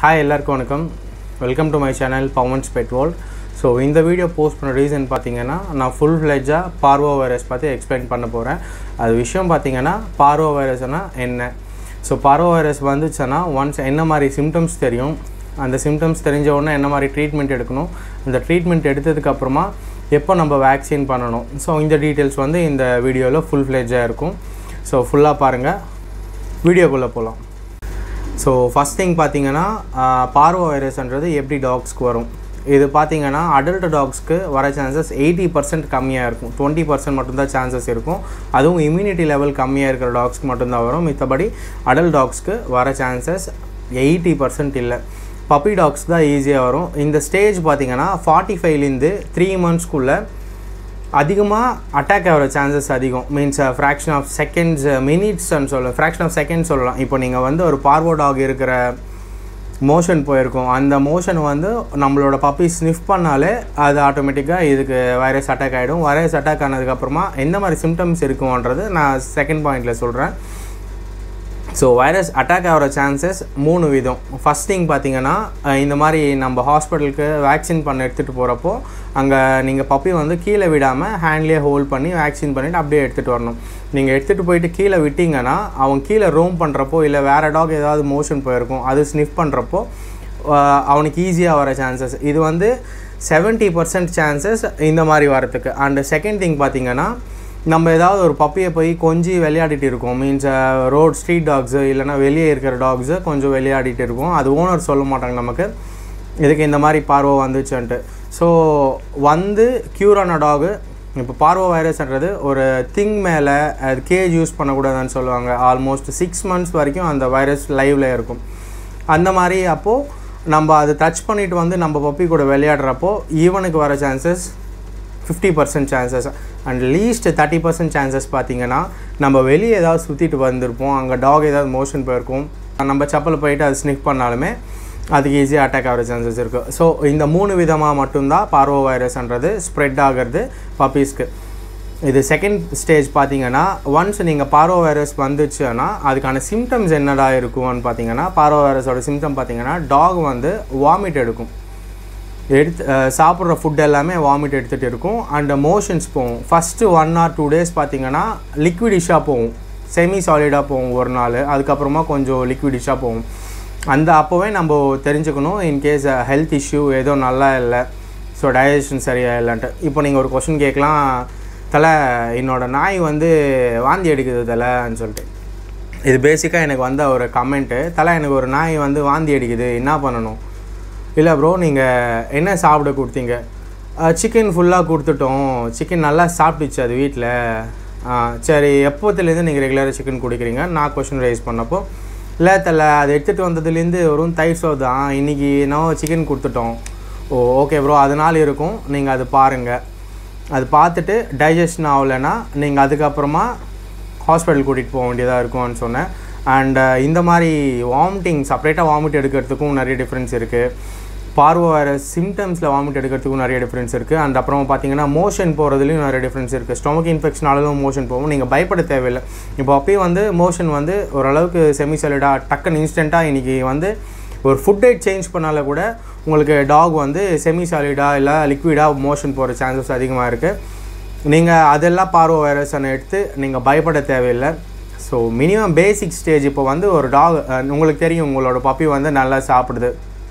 hi எல்லாருக்கும் வணக்கம் welcome to my channel Pawan's pet world so இந்த வீடியோ போஸ்ட் பண்ண ரீசன் பார்த்தீங்கன்னா நான் ஃபுல் ஃப்ளெஜாக பார்வோ வைரஸ் பற்றி எக்ஸ்பிளைன் பண்ண போகிறேன் அது விஷயம் பார்த்தீங்கன்னா பார்வோ வைரஸ்னால் என்ன ஸோ பார்வோ வைரஸ் வந்துச்சுன்னா ஒன்ஸ் என்ன மாதிரி சிம்டம்ஸ் தெரியும் அந்த சிம்டம்ஸ் தெரிஞ்ச உடனே என்ன மாதிரி ட்ரீட்மெண்ட் எடுக்கணும் அந்த ட்ரீட்மெண்ட் எடுத்ததுக்கப்புறமா எப்போ நம்ம வேக்சின் பண்ணணும் ஸோ இந்த டீட்டெயில்ஸ் வந்து இந்த வீடியோவில் ஃபுல் ஃப்ளெஜாக இருக்கும் ஸோ ஃபுல்லாக பாருங்கள் வீடியோக்குள்ளே போகலாம் ஸோ ஃபஸ்ட் திங் பார்த்தீங்கன்னா பார்வோ வைரஸ்ன்றது எப்படி டாக்ஸ்க்கு வரும் இது பார்த்தீங்கன்னா அடல்ட் டாக்ஸ்க்கு வர சான்சஸ் எயிட்டி பர்சன்ட் கம்மியாக இருக்கும் டுவெண்ட்டி பர்சன்ட் மட்டும்தான் சான்சஸ் இருக்கும் அதுவும் இம்யூனிட்டி லெவல் கம்மியாக இருக்கிற டாக்ஸ்க்கு மட்டும்தான் வரும் மித்தபடி அடல்ட் டாக்ஸ்க்கு வர சான்சஸ் எயிட்டி பர்சன்ட் இல்லை பப்பி டாக்ஸ் தான் ஈஸியாக வரும் இந்த ஸ்டேஜ் பார்த்தீங்கன்னா ஃபார்ட்டி ஃபைவ்லேருந்து த்ரீ மந்த்ஸ்க்குள்ளே அதிகமாக அட்டாக் ஆகிற சான்சஸ் அதிகம் மீன்ஸ் ஃப்ராக்ஷன் ஆஃப் செகண்ட்ஸ் மினிட்ஸ்ன்னு சொல்ல ஃப்ராக்ஷன் ஆஃப் செகண்ட் சொல்லலாம் இப்போ நீங்கள் வந்து ஒரு பார்வோ டாக் இருக்கிற மோஷன் போயிருக்கும் அந்த மோஷன் வந்து நம்மளோட பப்பி ஸ்னிஃப் பண்ணாலே அது ஆட்டோமேட்டிக்காக இதுக்கு வைரஸ் அட்டாக் ஆகிடும் வைரஸ் அட்டாக் ஆனதுக்கப்புறமா எந்த மாதிரி சிம்டம்ஸ் இருக்கும்ன்றது நான் செகண்ட் பாயிண்டில் சொல்கிறேன் ஸோ வைரஸ் அட்டாக் ஆகிற சான்சஸ் மூணு விதம் ஃபஸ்ட் திங் பார்த்தீங்கன்னா இந்த மாதிரி நம்ம ஹாஸ்பிட்டலுக்கு வேக்சின் பண்ண எடுத்துகிட்டு போகிறப்போ அங்கே நீங்கள் பப்பி வந்து கீழே விடாமல் ஹேண்ட்லேயே ஹோல்ட் பண்ணி வேக்சின் பண்ணிவிட்டு அப்படியே எடுத்துகிட்டு வரணும் நீங்கள் எடுத்துகிட்டு போயிட்டு கீழே விட்டிங்கன்னா அவன் கீழே ரோம் பண்ணுறப்போ இல்லை வேறு டாக் ஏதாவது மோஷன் போயிருக்கும் அது ஸ்னிஃப் பண்ணுறப்போ அவனுக்கு ஈஸியாக வர சான்சஸ் இது வந்து செவன்ட்டி பர்சன்ட் சான்சஸ் இந்த மாதிரி வரத்துக்கு அண்டு செகண்ட் திங் பார்த்தீங்கன்னா நம்ம ஏதாவது ஒரு பப்பியை போய் கொஞ்சம் விளையாடிட்டு இருக்கோம் மீன்ஸ் ரோட் ஸ்ட்ரீட் டாக்ஸு இல்லைனா வெளியே இருக்கிற டாக்ஸு கொஞ்சம் விளையாடிட்டு இருக்கோம் அது ஓனர் சொல்ல மாட்டாங்க நமக்கு இதுக்கு இந்த மாதிரி பார்வை வந்துச்சுன்ட்டு ஸோ வந்து க்யூரான டாகு இப்போ பார்வோ வைரஸ்ன்றது ஒரு திங் மேலே அது கேஜ் யூஸ் பண்ணக்கூடாதுன்னு சொல்லுவாங்க ஆல்மோஸ்ட் சிக்ஸ் மந்த்ஸ் வரைக்கும் அந்த வைரஸ் லைவில் இருக்கும் அந்த மாதிரி அப்போது நம்ம அதை டச் பண்ணிவிட்டு வந்து நம்ம பப்பி கூட விளையாடுறப்போ ஈவனுக்கு வர chances fifty percent chances and least thirty percent chances பார்த்தீங்கன்னா நம்ம வெளியே ஏதாவது சுற்றிட்டு வந்திருப்போம் அங்கே டாக் ஏதாவது மோஷன் போயிருக்கும் நம்ம செப்பல் போயிட்டு அது ஸ்னிக் பண்ணாலுமே அதுக்கு ஈஸியாக அட்டாக் ஆகிற சான்சஸ் இருக்குது ஸோ இந்த மூணு விதமாக மட்டும்தான் பார்வோ வைரஸ்ன்றது ஸ்ப்ரெட் ஆகிறது பப்பீஸ்க்கு இது செகண்ட் ஸ்டேஜ் பார்த்தீங்கன்னா ஒன்ஸ் நீங்கள் பார்வோ வைரஸ் வந்துச்சுன்னா அதுக்கான சிம்டம்ஸ் என்னடா இருக்கும்னு பார்த்தீங்கன்னா பார்வோ வைரஸோட சிம்டம் பார்த்தீங்கன்னா டாக் வந்து வாமிட் எடுக்கும் எடுத்து சாப்பிட்ற ஃபுட் எல்லாமே வாமிட் எடுத்துகிட்டு இருக்கும் அண்ட் மோஷன்ஸ் போகும் first one or two days பார்த்தீங்கன்னா லிக்விடிஷாக போகும் செமி சாலிடாக போகும் ஒரு நாள் அதுக்கப்புறமா கொஞ்சம் லிக்விடிஷாக போகும் அந்த அப்போவே நம்ம தெரிஞ்சுக்கணும் இன்கேஸ் ஹெல்த் இஷ்யூ ஏதோ நல்லா இல்லை ஸோ டைஜஷன் சரியாக இல்லைன்ட்டு இப்போ நீங்கள் ஒரு கொஷின் கேட்கலாம் தலை என்னோடய நாய் வந்து வாந்தி எடுக்குது தலைன்னு சொல்லிட்டு இது பேசிக்காக எனக்கு வந்த ஒரு கமெண்ட்டு தலை எனக்கு ஒரு நாய் வந்து வாந்தி அடிக்குது என்ன பண்ணணும் இல்லை ப்ரோ நீங்கள் என்ன சாப்பிட கொடுத்தீங்க சிக்கன் ஃபுல்லாக கொடுத்துட்டோம் சிக்கன் நல்லா சாப்பிட்டுச்சு அது வீட்டில் சரி எப்போத்துலேருந்து நீங்கள் ரெகுலராக சிக்கன் குடிக்கிறீங்க நான் கொஷின் ரைஸ் பண்ணப்போ இல்லை தலை அது எடுத்துகிட்டு வந்ததுலேருந்து வெறும் தயிர் சோறு தான் இன்றைக்கி நான் சிக்கன் கொடுத்துட்டோம் ஓ ஓகே ப்ரோ அதனால் இருக்கும் நீங்கள் அது பாருங்கள் அது பார்த்துட்டு டைஜஷன் ஆகலைன்னா நீங்கள் அதுக்கப்புறமா ஹாஸ்பிட்டல் கூட்டிகிட்டு போக வேண்டியதாக இருக்கும்னு சொன்னேன் அண்ட் இந்த மாதிரி வாமிட்டிங் செப்பரேட்டாக வாமிட் எடுக்கிறதுக்கும் நிறைய டிஃப்ரென்ஸ் இருக்குது பார்வோ வைரஸ் சிம்டம்ஸில் வாமிட் எடுக்கிறதுக்கும் நிறைய டிஃப்ரென்ஸ் இருக்குது அண்ட் அப்புறம் பார்த்தீங்கன்னா மோஷன் போகிறதுலையும் நிறைய டிஃப்ரென்ஸ் இருக்குது ஸ்டொமக் இன்ஃபெக்ஷனாலும் மோஷன் போகும் நீங்கள் பயப்பட தேவையில்லை இப்போ அப்பயும் வந்து மோஷன் வந்து ஓரளவுக்கு செமி சாலிடாக டக்குன்னு இன்ஸ்டண்ட்டாக இன்றைக்கி வந்து ஒரு ஃபுட் டைட் சேஞ்ச் பண்ணால கூட உங்களுக்கு டாக் வந்து செமி சாலிடாக இல்லை லிக்விடாக மோஷன் போகிற சான்சஸ் அதிகமாக இருக்குது நீங்கள் அதெல்லாம் பார்வோ வைரஸனை எடுத்து நீங்கள் பயப்பட தேவையில்லை ஸோ மினிமம் பேசிக் ஸ்டேஜ் இப்போ வந்து ஒரு டாக் உங்களுக்கு தெரியும் உங்களோட பப்பி வந்து நல்லா சாப்பிடுது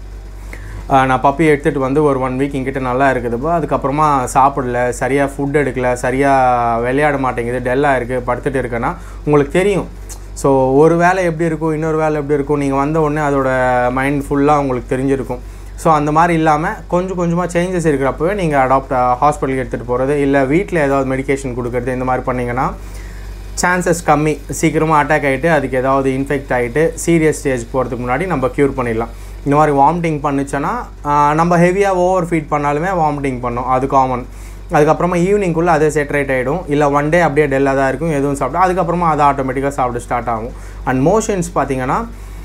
நான் பப்பி எடுத்துகிட்டு வந்து ஒரு ஒன் வீக் எங்கிட்ட நல்லா இருக்குதுப்போ அதுக்கப்புறமா சாப்பிடல சரியாக ஃபுட் எடுக்கல சரியாக விளையாட மாட்டேங்குது டெல்லாக இருக்குது படுத்துட்டு இருக்கேன்னா உங்களுக்கு தெரியும் ஸோ ஒரு வேலை எப்படி இருக்கும் இன்னொரு வேலை எப்படி இருக்கும் நீங்கள் வந்த உடனே அதோட மைண்ட் ஃபுல்லாக உங்களுக்கு தெரிஞ்சிருக்கும் ஸோ அந்த மாதிரி இல்லாமல் கொஞ்சம் கொஞ்சமாக சேஞ்சஸ் இருக்கிறப்பவே நீங்கள் அடாப்ட் ஹாஸ்பிட்டலுக்கு எடுத்துகிட்டு போகிறது இல்லை வீட்டில் ஏதாவது மெடிக்கேஷன் கொடுக்குறது இந்த மாதிரி பண்ணிங்கன்னா சான்சஸ் கம்மி சீக்கிரமாக அட்டாக் ஆகிட்டு அதுக்கு ஏதாவது இன்ஃபெக்ட் ஆகிட்டு சீரியஸ் ஸ்டேஜ் போகிறதுக்கு முன்னாடி நம்ம க்யூர் பண்ணிடலாம் இந்த மாதிரி வாமிட்டிங் பண்ணுச்சுன்னா நம்ம ஹெவியாக ஓவர் ஃபீட் பண்ணாலுமே வாமிட்டிங் பண்ணும் அது காமன் அதுக்கப்புறமா ஈவினிங்குள்ளே அதே செட்ரேட் ஆகிடும் இல்லை ஒன் டே அப்படியே டெல்லாக தான் இருக்கும் எதுவும் சாப்பிட்டா அதுக்கப்புறமா அதை ஆட்டோமேட்டிக்காக சாப்பிட ஸ்டார்ட் ஆகும் அண்ட் மோஷன்ஸ் பார்த்தீங்கன்னா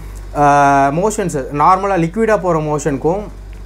மோஷன்ஸ் நார்மலாக லிக்விடாக போகிற மோஷனுக்கும்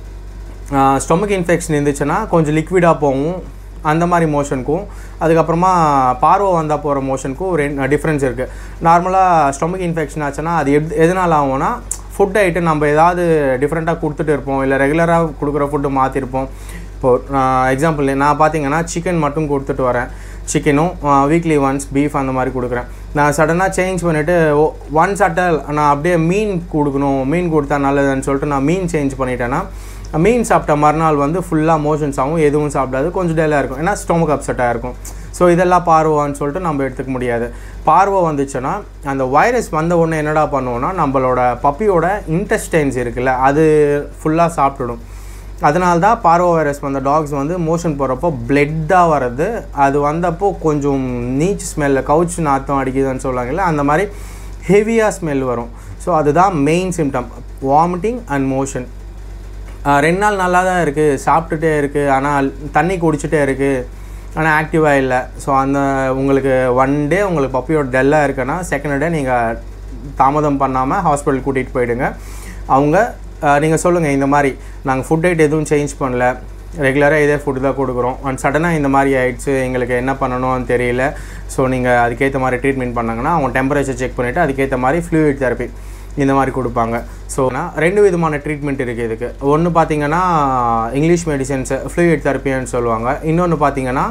ஸ்டொமக் இன்ஃபெக்ஷன் இருந்துச்சுன்னா கொஞ்சம் லிக்விடாக போகும் அந்த மாதிரி மோஷனுக்கும் அதுக்கப்புறமா பார்வை வந்தால் போகிற மோஷனுக்கும் ரெண்டு டிஃப்ரென்ஸ் இருக்குது நார்மலாக ஸ்டொமக் இன்ஃபெக்ஷன் ஆச்சுன்னா அது எது எதனால் ஆகும்னா ஃபுட் ஐட்டம் நம்ம ஏதாவது டிஃப்ரெண்ட்டாக கொடுத்துட்டு இருப்போம் இல்லை ரெகுலராக கொடுக்குற ஃபுட்டு மாற்றிருப்போம் இப்போது எக்ஸாம்பிள் நான் பார்த்தீங்கன்னா சிக்கன் மட்டும் கொடுத்துட்டு வரேன் சிக்கனும் வீக்லி ஒன்ஸ் பீஃப் அந்த மாதிரி கொடுக்குறேன் நான் சடனாக சேஞ்ச் பண்ணிவிட்டு ஒன் சட்டல் நான் அப்படியே மீன் கொடுக்கணும் மீன் கொடுத்தா நல்லதுன்னு சொல்லிட்டு நான் மீன் சேஞ்ச் பண்ணிட்டேன்னா மீன் சாப்பிட்ட மறுநாள் வந்து ஃபுல்லாக மோஷன்ஸ் ஆகும் எதுவும் சாப்பிடாது கொஞ்சம் டேலாக இருக்கும் ஏன்னா ஸ்டொமக் அப்செட்டாக இருக்கும் ஸோ இதெல்லாம் பார்வான்னு சொல்லிட்டு நம்ம எடுத்துக்க முடியாது பார்வை வந்துச்சுன்னா அந்த வைரஸ் வந்த உடனே என்னடா பண்ணுவோன்னா நம்மளோட பப்பியோட இன்டெஸ்டைன்ஸ் இருக்குல்ல அது ஃபுல்லாக சாப்பிட்டுடும் அதனால தான் பார்வோ வைரஸ் வந்த டாக்ஸ் வந்து மோஷன் போகிறப்போ பிளட்டாக வர்றது அது வந்தப்போ கொஞ்சம் நீச் ஸ்மெல்ல கவுச் நாத்தம் அடிக்குதுன்னு சொல்லுவாங்கல்ல அந்த மாதிரி ஹெவியாக ஸ்மெல் வரும் ஸோ அதுதான் main symptom vomiting and motion ரெண்டு நாள் நல்லா தான் இருக்குது சாப்பிட்டுட்டே இருக்குது ஆனால் தண்ணி குடிச்சிட்டே இருக்குது ஆனால் ஆக்டிவாக இல்லை ஸோ அந்த உங்களுக்கு ஒன் டே உங்களுக்கு பப்பியோட டெல்லாக இருக்குன்னா செகண்ட் டே நீங்கள் தாமதம் பண்ணாமல் ஹாஸ்பிட்டல் கூட்டிகிட்டு போயிடுங்க அவங்க நீங்கள் சொல்லுங்கள் இந்த மாதிரி நாங்கள் ஃபுட் ஐட் எதுவும் சேஞ்ச் பண்ணல ரெகுலராக இதே ஃபுட்டு தான் கொடுக்குறோம் அண்ட் சடனாக இந்த மாதிரி ஆயிடுச்சு எங்களுக்கு என்ன பண்ணணும்னு தெரியல ஸோ நீங்கள் அதுக்கேற்ற மாதிரி ட்ரீட்மெண்ட் பண்ணாங்கன்னா அவங்க டெம்பரேச்சர் செக் பண்ணிவிட்டு அதுக்கேற்ற மாதிரி ஃப்ளூயிட் தெரப்பி இந்த மாதிரி கொடுப்பாங்க ஸோ ரெண்டு விதமான ட்ரீட்மெண்ட் இருக்குது இதுக்கு ஒன்று பார்த்தீங்கன்னா இங்கிலீஷ் மெடிசன்ஸ் ஃப்ளூயிட் தெரப்பின்னு சொல்லுவாங்க இன்னொன்று பார்த்தீங்கன்னா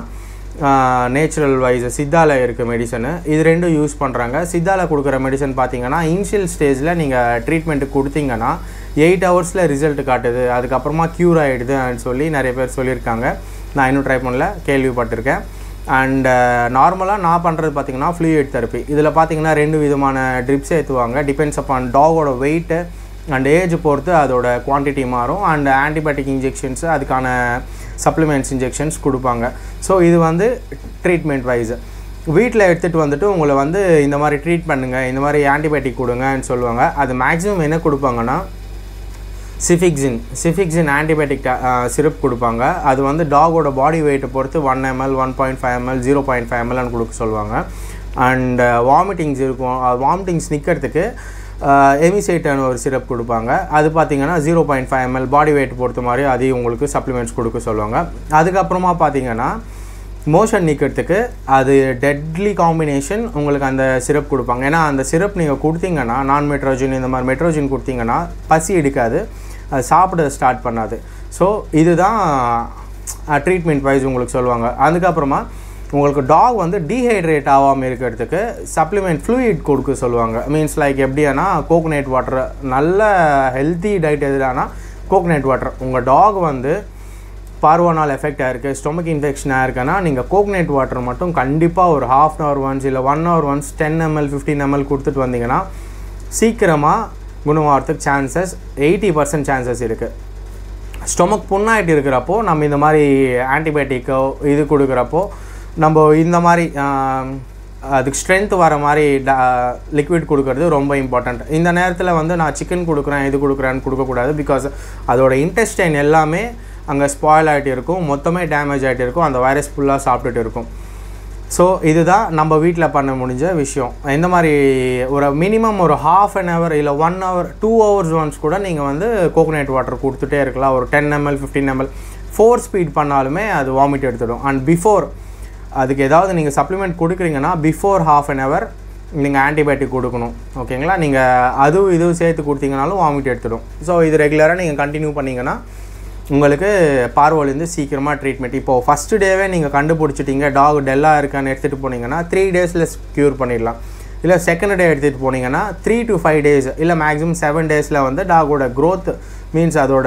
நேச்சுரல் வைஸ் சித்தால இருக்க மெடிசனு இது ரெண்டும் யூஸ் பண்ணுறாங்க சித்தால கொடுக்குற மெடிசன் பார்த்தீங்கன்னா இனிஷியல் ஸ்டேஜில் நீங்கள் ட்ரீட்மெண்ட்டு கொடுத்தீங்கன்னா எயிட் ஹவர்ஸில் ரிசல்ட் காட்டுது அதுக்கப்புறமா க்யூர் ஆகிடுதுன்னு சொல்லி நிறைய பேர் சொல்லியிருக்காங்க நான் இன்னும் ட்ரை பண்ணல கேள்விப்பட்டிருக்கேன் அண்ட் நார்மலாக நான் பண்ணுறது பார்த்தீங்கன்னா ஃப்ளூயிட் தெரப்பி இதில் பார்த்தீங்கன்னா ரெண்டு விதமான ட்ரிப்ஸ் ஏற்றுவாங்க டிபெண்ட்ஸ் அப்பான் டாகோட வெயிட்டு அண்ட் ஏஜ் பொறுத்து அதோட குவான்டிட்டி மாறும் அண்ட் ஆன்டிபயோட்டிக் இன்ஜெக்ஷன்ஸு அதுக்கான சப்ளிமெண்ட்ஸ் இன்ஜெக்ஷன்ஸ் கொடுப்பாங்க ஸோ இது வந்து ட்ரீட்மெண்ட் வைஸ் வீட்டில் எடுத்துகிட்டு வந்துட்டு உங்களை வந்து இந்த மாதிரி ட்ரீட் பண்ணுங்கள் இந்த மாதிரி ஆன்டிபயோட்டிக் கொடுங்கன்னு சொல்லுவாங்க அது மேக்ஸிமம் என்ன கொடுப்பாங்கன்னா சிஃபிக்ஸின் சிஃபிக்ஸின் ஆன்டிபயோட்டிக் சிரப் கொடுப்பாங்க அது வந்து டாகோட பாடி வெயிட்டை பொறுத்து one ML one point five ML zero point five எம்எல்னு கொடுக்க சொல்லுவாங்க அண்ட் வாமிட்டிங்ஸ் இருக்கும் வாமிட்டிங்ஸ் நிற்கிறதுக்கு எமிசைட்டான ஒரு சிரப் கொடுப்பாங்க அது பார்த்தீங்கன்னா zero point five ML body weight பொறுத்த மாதிரி அதையும் உங்களுக்கு சப்ளிமெண்ட்ஸ் கொடுக்க சொல்லுவாங்க அதுக்கப்புறமா பார்த்தீங்கன்னா மோஷன் நிற்கிறதுக்கு அது டெட்லி காம்பினேஷன் உங்களுக்கு அந்த சிரப் கொடுப்பாங்க ஏன்னா அந்த சிரப் நீங்கள் கொடுத்தீங்கன்னா நான் மெட்ரோஜின் இந்த மாதிரி மெட்ரோஜின் கொடுத்தீங்கன்னா பசி எடுக்காது அது சாப்பிட ஸ்டார்ட் பண்ணாது ஸோ இதுதான் ட்ரீட்மெண்ட் வைஸ் உங்களுக்கு சொல்லுவாங்க அதுக்கப்புறமா உங்களுக்கு டாக் வந்து டீஹைட்ரேட் ஆகாமல் இருக்கிறதுக்கு சப்ளிமெண்ட் ஃப்ளூயிட் கொடுக்க சொல்லுவாங்க மீன்ஸ் லைக் எப்படியானா கோகோனட் வாட்டர் நல்ல ஹெல்த்தி டயட் எதுலானா கோகோனட் வாட்டர் உங்கள் டாக் வந்து பார்வானால் எஃபெக்ட் ஆயிருக்கு ஸ்டொமக் இன்ஃபெக்ஷன் ஆயிருக்குன்னா நீங்கள் கோகோனட் வாட்டர் மட்டும் கண்டிப்பாக ஒரு ஹாஃப் அன் ஹவர் ஒன்ஸ் இல்லை one hour once ten ML fifteen ML கொடுத்துட்டு வந்தீங்கன்னா சீக்கிரமாக குணமாகறதுக்கு சான்சஸ் எயிட்டி பர்சன்ட் சான்சஸ் இருக்குது ஸ்டொமக் புண்ணாயிட்டு இருக்கிறப்போ நம்ம இந்த மாதிரி ஆன்டிபயோட்டிக்கோ இது கொடுக்குறப்போ நம்ம இந்த மாதிரி அதுக்கு ஸ்ட்ரென்த் வர மாதிரி லிக்விட் கொடுக்கறது ரொம்ப இம்பார்ட்டண்ட் இந்த நேரத்தில் வந்து நான் சிக்கன் கொடுக்குறேன் இது கொடுக்குறேன்னு கொடுக்கக்கூடாது பிகாஸ் அதோட இன்டெஸ்டைன் எல்லாமே அங்கே ஸ்பாயில் ஆகிட்டு இருக்கும் மொத்தமே டேமேஜ் ஆகிட்டு இருக்கும் அந்த வைரஸ் ஃபுல்லாக சாப்பிட்டுட்டு இருக்கும் ஸோ இதுதான் நம்ம வீட்டில் பண்ண முடிஞ்ச விஷயம் இந்த மாதிரி ஒரு மினிமம் ஒரு ஹாஃப் அன் ஹவர் இல்லை one hour two hours once கூட நீங்கள் வந்து கோகோனட் வாட்டர் கொடுத்துட்டே இருக்கலாம் ஒரு ten ML fifteen ML force feed பண்ணாலுமே அது வாமிட் எடுத்துடும் அண்ட் பிஃபோர் அதுக்கு ஏதாவது நீங்கள் சப்ளிமெண்ட் கொடுக்குறீங்கன்னா பிஃபோர் ஹாஃப் அன் ஹவர் நீங்கள் ஆன்டிபயோட்டிக் கொடுக்கணும் ஓகேங்களா நீங்கள் அதுவும் இதுவும் சேர்த்து கொடுத்தீங்கனாலும் வாமிட் எடுத்துடும் ஸோ இது ரெகுலராக நீங்கள் கண்டினியூ பண்ணிங்கன்னா உங்களுக்கு பார்வோலேருந்து சீக்கிரமாக ட்ரீட்மெண்ட் இப்போது ஃபஸ்ட்டு டேவே நீங்கள் கண்டுபிடிச்சிட்டிங்க டாக் டெல்லாக இருக்கான்னு எடுத்துகிட்டு போனீங்கன்னா த்ரீ டேஸில் க்யூர் பண்ணிடலாம் இல்லை செகண்ட் டே எடுத்துகிட்டு போனீங்கன்னா த்ரீ டு ஃபைவ் டேஸ் இல்லை மேக்ஸிமம் செவன் டேஸில் வந்து டாகோட க்ரோத் மீன்ஸ் அதோட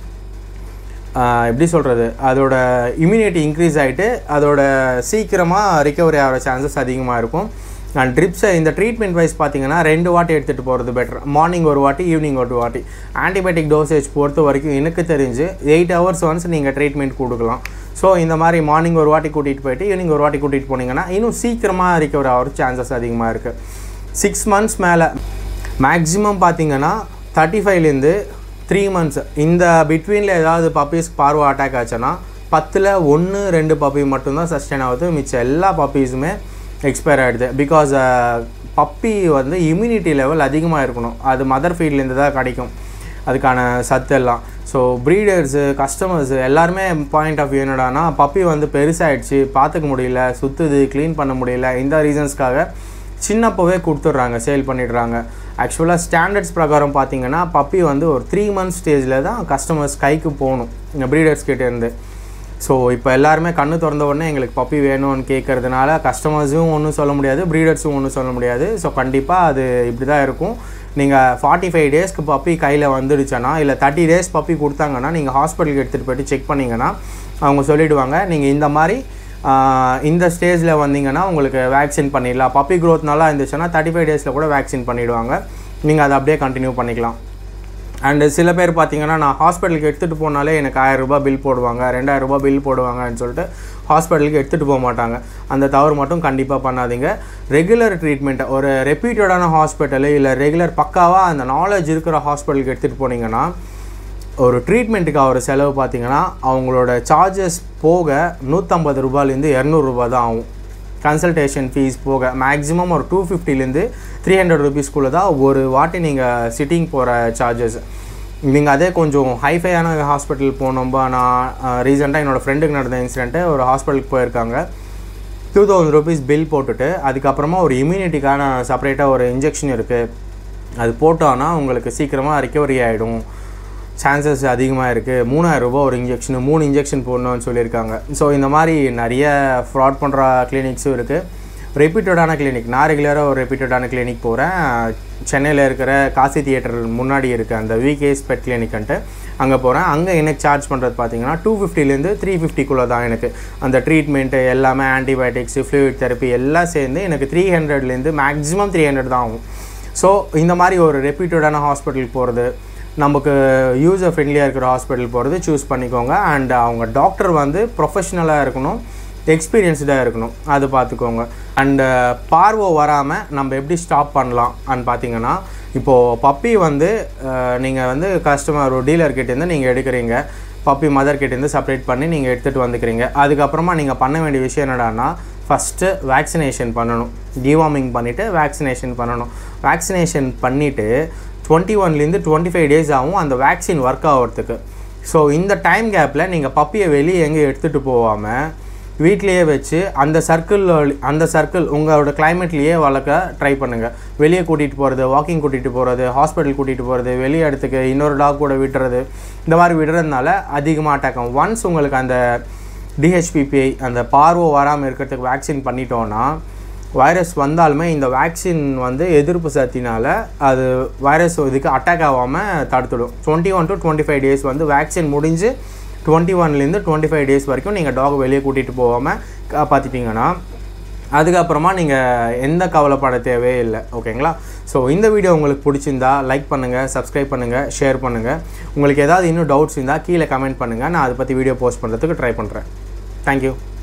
எப்படி சொல்கிறது அதோட இம்யூனிட்டி இன்க்ரீஸ் ஆகிட்டு அதோட சீக்கிரமாக ரிகவரி ஆகிற சான்சஸ் அதிகமாக இருக்கும் அண்ட் ட்ரிப்ஸை இந்த ட்ரீட்மெண்ட் வைஸ் பார்த்தீங்கன்னா ரெண்டு வாட்டி எடுத்துகிட்டு போகிறது பெட்டர் மார்னிங் ஒரு வாட்டி ஈவினிங் ஒரு வாட்டி ஆன்டிபயோட்டிக் டோசேஜ் பொறுத்த வரைக்கும் எனக்கு தெரிஞ்சு எயிட் ஹவர்ஸ் ஒன்ஸ் நீங்கள் ட்ரீட்மெண்ட் கொடுக்கலாம் ஸோ இந்த மாதிரி மார்னிங் ஒரு வாட்டி கூட்டிகிட்டு போயிட்டு ஈவினிங் ஒரு வாட்டி கூட்டிகிட்டு போனீங்கன்னா இன்னும் சீக்கிரமாக ரிகவர் ஆகிற சான்சஸ் அதிகமாக இருக்குது சிக்ஸ் மந்த்ஸ் மேலே மேக்ஸிமம் பார்த்தீங்கன்னா தேர்ட்டி ஃபைவ்லேருந்து த்ரீ மந்த்ஸ் இந்த பிட்வீனில் ஏதாவது பப்பீஸ் பார்வை அட்டாக் ஆச்சுன்னா பத்தில் ஒன்று ரெண்டு பப்பி மட்டும்தான் சஸ்டெயின் ஆகுது மிச்சம் எல்லா பப்பீஸுமே எக்ஸ்பயர் ஆகிடுது பிகாஸ் பப்பி வந்து இம்யூனிட்டி லெவல் அதிகமாக இருக்கணும் அது மதர் ஃபீல்ட்லேருந்து தான் கிடைக்கும் அதுக்கான சத்து எல்லாம் ஸோ ப்ரீடர்ஸு கஸ்டமர்ஸு எல்லாருமே பாயிண்ட் ஆஃப் வியூ என்னடானா பப்பி வந்து பெருசாகிடுச்சு பார்த்துக்க முடியல சுற்றுது க்ளீன் பண்ண முடியல இந்த ரீசன்ஸ்க்காக சின்னப்போவே கொடுத்துட்றாங்க சேல் பண்ணிடுறாங்க ஆக்சுவலாக ஸ்டாண்டர்ட்ஸ் பிரகாரம் பார்த்தீங்கன்னா பப்பி வந்து ஒரு த்ரீ மந்த்ஸ் ஸ்டேஜில் தான் கஸ்டமர்ஸ் கைக்கு போகணும் இந்த ப்ரீடர்ஸ் கிட்டேருந்து ஸோ இப்போ எல்லாருமே கண்ணு திறந்த உடனே எங்களுக்கு பப்பி வேணும்னு கேட்கறதுனால கஸ்டமர்ஸும் ஒன்றும் சொல்ல முடியாது ப்ரீடர்ஸும் ஒன்றும் சொல்ல முடியாது ஸோ கண்டிப்பாக அது இப்படி தான் இருக்கும் நீங்கள் ஃபார்ட்டி ஃபைவ் டேஸ்க்கு பப்பி கையில் வந்துடுச்சுன்னா இல்லை தேர்ட்டி டேஸ் பப்பி கொடுத்தாங்கன்னா நீங்கள் ஹாஸ்பிட்டலுக்கு எடுத்துகிட்டு போயிட்டு செக் பண்ணிங்கன்னா அவங்க சொல்லிவிடுவாங்க நீங்கள் இந்த மாதிரி ஆஹ், இந்த ஸ்டேஜில் வந்தீங்கன்னா உங்களுக்கு வேக்சின் பண்ணிடலாம் பப்பி growth நல்லா இருந்துச்சுன்னா தேர்ட்டி ஃபைவ் டேஸில் கூட வேக்சின் பண்ணிவிடுவாங்க நீங்கள் அதை அப்படியே கண்டினியூ பண்ணிக்கலாம் அண்டு சில பேர் பார்த்தீங்கன்னா நான் ஹாஸ்பிட்டலுக்கு எடுத்துகிட்டு போனாலே எனக்கு ஆயிரம் ரூபாய் பில் போடுவாங்க ரெண்டாயிரம் ரூபாய் பில் போடுவாங்கன்னு சொல்லிட்டு ஹாஸ்பிட்டலுக்கு எடுத்துகிட்டு போக மாட்டாங்க அந்த தவறு மட்டும் கண்டிப்பாக பண்ணாதீங்க ரெகுலர் ட்ரீட்மெண்ட்டை ஒரு ரெப்யூட்டடான ஹாஸ்பிட்டலு இல்லை ரெகுலர் பக்காவாக அந்த நாலேஜ் இருக்கிற ஹாஸ்பிட்டலுக்கு எடுத்துகிட்டு போனீங்கன்னா ஒரு ட்ரீட்மெண்ட்டுக்கு ஆகிற செலவு பார்த்தீங்கன்னா அவங்களோட சார்ஜஸ் போக நூற்றம்பது ரூபாயிலேருந்து இரநூறுபா தான் ஆகும் கன்சல்டேஷன் ஃபீஸ் போக மேக்ஸிமம் ஒரு டூ ஃபிஃப்டிலேருந்து த்ரீ ஹண்ட்ரட் ருபீஸ்க்குள்ளே தான் ஒரு வாட்டி நீங்கள் சிட்டிங் போகிற சார்ஜஸ் நீங்கள் அதே கொஞ்சம் ஹைஃபையான ஹாஸ்பிட்டல் போனோம்பா நான் ரீசெண்டாக என்னோடய ஃப்ரெண்டுக்கு நடந்த இன்சிடென்ட்டு ஒரு ஹாஸ்பிட்டலுக்கு போயிருக்காங்க டூ தௌசண்ட் ருபீஸ் பில் போட்டுட்டு அதுக்கப்புறமா ஒரு இம்யூனிட்டிக்கான செப்பரேட்டாக ஒரு இன்ஜெக்ஷன் இருக்குது அது போட்டோன்னா உங்களுக்கு சீக்கிரமாக ரிக்கவரி ஆகிடும் சான்சஸ் அதிகமாக இருக்குது மூணாயிரம் ரூபாய் ஒரு இன்ஜெக்ஷன் மூணு இன்ஜெக்ஷன் போடணும்னு சொல்லியிருக்காங்க ஸோ இந்த மாதிரி நிறைய ஃப்ராட் பண்ணுற கிளினிக்ஸும் இருக்குது ரெப்யூட்டடான கிளினிக் நான் ரெகுலராக ஒரு ரெப்யூட்டடான கிளினிக் போகிறேன் சென்னையில் இருக்கிற காசி தியேட்டர் முன்னாடி இருக்க அந்த விகேஸ் பெட் கிளினிக்ன்ட்டு அங்கே போகிறேன் அங்கே எனக்கு சார்ஜ் பண்ணுறது பார்த்தீங்கன்னா டூ ஃபிஃப்டிலேருந்து த்ரீ ஃபிஃப்டிக்குள்ளே தான் எனக்கு அந்த ட்ரீட்மெண்ட்டு எல்லாமே ஆன்டிபயோட்டிக்ஸ் ஃப்ளூயிட் தெரப்பி எல்லாம் சேர்ந்து எனக்கு த்ரீ ஹண்ட்ரட்லேருந்து மேக்ஸிமம் த்ரீ ஹண்ட்ரட் தான் ஆகும் ஸோ இந்த மாதிரி ஒரு ரெப்யூட்டடான ஹாஸ்பிட்டலுக்கு போகிறது நமக்கு யூசர் ஃப்ரெண்ட்லியாக இருக்கிற ஹாஸ்பிட்டல் போகிறது சூஸ் பண்ணிக்கோங்க அண்ட் அவங்க டாக்டர் வந்து ப்ரொஃபஷ்னலாக இருக்கணும் எக்ஸ்பீரியன்ஸ்டாக இருக்கணும் அது பார்த்துக்கோங்க அண்டு பார்வை வராமல் நம்ம எப்படி ஸ்டாப் பண்ணலாம் அண்ட் பார்த்தீங்கன்னா இப்போது பப்பி வந்து நீங்கள் வந்து கஸ்டமர் ஒரு டீலர் கிட்டேருந்து நீங்கள் எடுக்கிறீங்க பப்பி மதர் கிட்டேருந்து செப்பரேட் பண்ணி நீங்கள் எடுத்துகிட்டு வந்துக்கிறீங்க அதுக்கப்புறமா நீங்கள் பண்ண வேண்டிய விஷயம் என்னடான்னா ஃபஸ்ட்டு வேக்சினேஷன் பண்ணணும் டிவார்மிங் பண்ணிவிட்டு வேக்சினேஷன் பண்ணணும் வேக்சினேஷன் பண்ணிவிட்டு டுவெண்ட்டி ஒன்லேருந்து டுவெண்ட்டி ஃபைவ் டேஸ் ஆகும் அந்த வேக்சின் ஒர்க் ஆகிறதுக்கு ஸோ இந்த டைம் கேப்பில் நீங்கள் பப்பியை வெளியே எங்கேயும் எடுத்துகிட்டு போகாமல் வீட்லேயே வச்சு அந்த சர்க்கிள் அந்த சர்க்கிள் உங்களோட கிளைமேட்லேயே வளர்க்க ட்ரை பண்ணுங்கள் வெளியே கூட்டிகிட்டு போகிறது வாக்கிங் கூட்டிகிட்டு போகிறது ஹாஸ்பிட்டல் கூட்டிகிட்டு போகிறது வெளியே இடத்துக்கு இன்னொரு டாக் கூட விட்டுறது இந்த மாதிரி விடுறதுனால அதிகமாக அட்டாக் ஆகும் ஒன்ஸ் உங்களுக்கு அந்த டிஹெச்பிபிஐ அந்த பார்வை வராமல் இருக்கிறதுக்கு வேக்சின் பண்ணிட்டோன்னா வைரஸ் வந்தாலுமே இந்த வேக்சின் வந்து எதிர்ப்பு சக்தினால அது வைரஸ் இதுக்கு அட்டாக் ஆகாமல் தடுத்துடும் twenty one to twenty five days வந்து வேக்சின் முடிஞ்சு டுவெண்ட்டி ஒன்லேருந்து டுவெண்ட்டி ஃபைவ் டேஸ் வரைக்கும் நீங்கள் டாக் வெளியே கூட்டிகிட்டு போகாமல் காப்பாற்றிட்டீங்கன்னா அதுக்கப்புறமா நீங்கள் எந்த கவலைப்பட தேவையே இல்லை ஓகேங்களா ஸோ இந்த வீடியோ உங்களுக்கு பிடிச்சிருந்தா லைக் பண்ணுங்கள் சப்ஸ்கிரைப் பண்ணுங்கள் ஷேர் பண்ணுங்கள் உங்களுக்கு ஏதாவது இன்னும் டவுட்ஸ் இருந்தால் கீழே கமெண்ட் பண்ணுங்கள் நான் அதை பற்றி வீடியோ போஸ்ட் பண்ணுறதுக்கு ட்ரை பண்ணுறேன் தேங்க்யூ